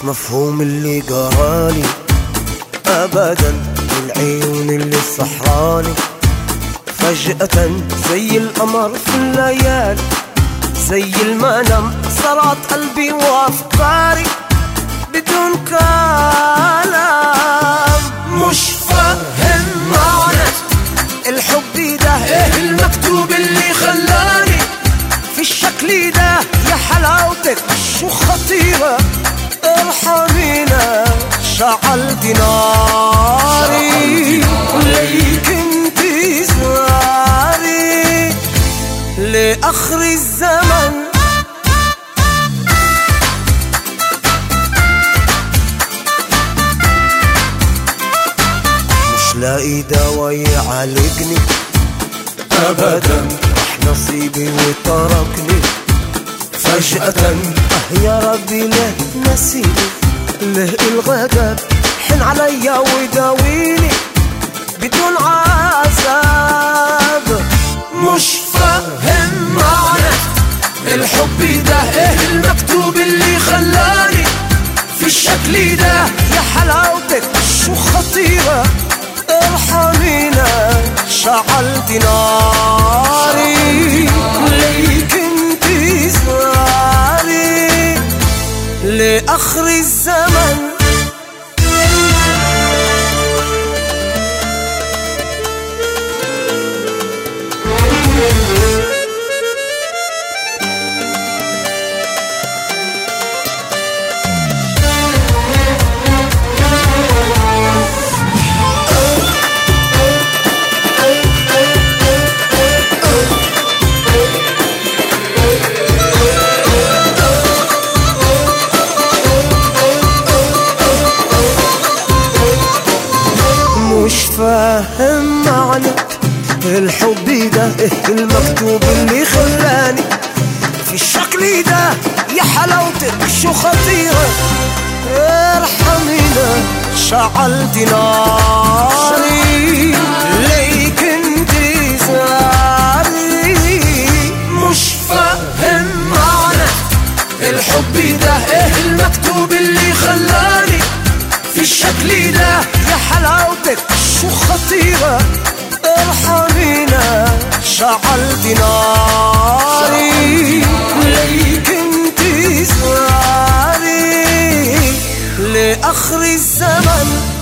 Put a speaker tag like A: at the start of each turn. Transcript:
A: مش مفهوم اللي قراني ابدا العيون اللي سحراني فجأة زي القمر في الليالي زي المنام صارت قلبي وافكاري بدون كلام مش فاهم معنى الحب ده ايه المكتوب اللي خلاني في الشكل ده يا حلاوتك شو خطيرة ارحمينا شعلت ناري ليك انت زاري لآخر الزمن مش لاقي دواء يعالجني ابدا راح نصيبي وتركني فجأة اه يا ربي ليه نسيني ليه الغدر حن عليا وداويني بدون عذاب مش فاهم معنى الحب ده ايه المكتوب اللي خلاني في الشكل ده يا حلاوتك شو خطيرة ارحمينا شعلت ناري ليك انت زاري لآخر الزمن مش فاهم معنى الحب ده ايه المكتوب اللي خلاني في الشكل ده يا حلاوتك شو خطيرة ارحمينا شعلت ناري ليك انت زاري مش فاهم معنى الحب ده ايه المكتوب اللي خلاني في الشكل ده يا حلاوتك شو خطيرة ارحمينا شعلت ناري ليك انت زاري لآخر الزمن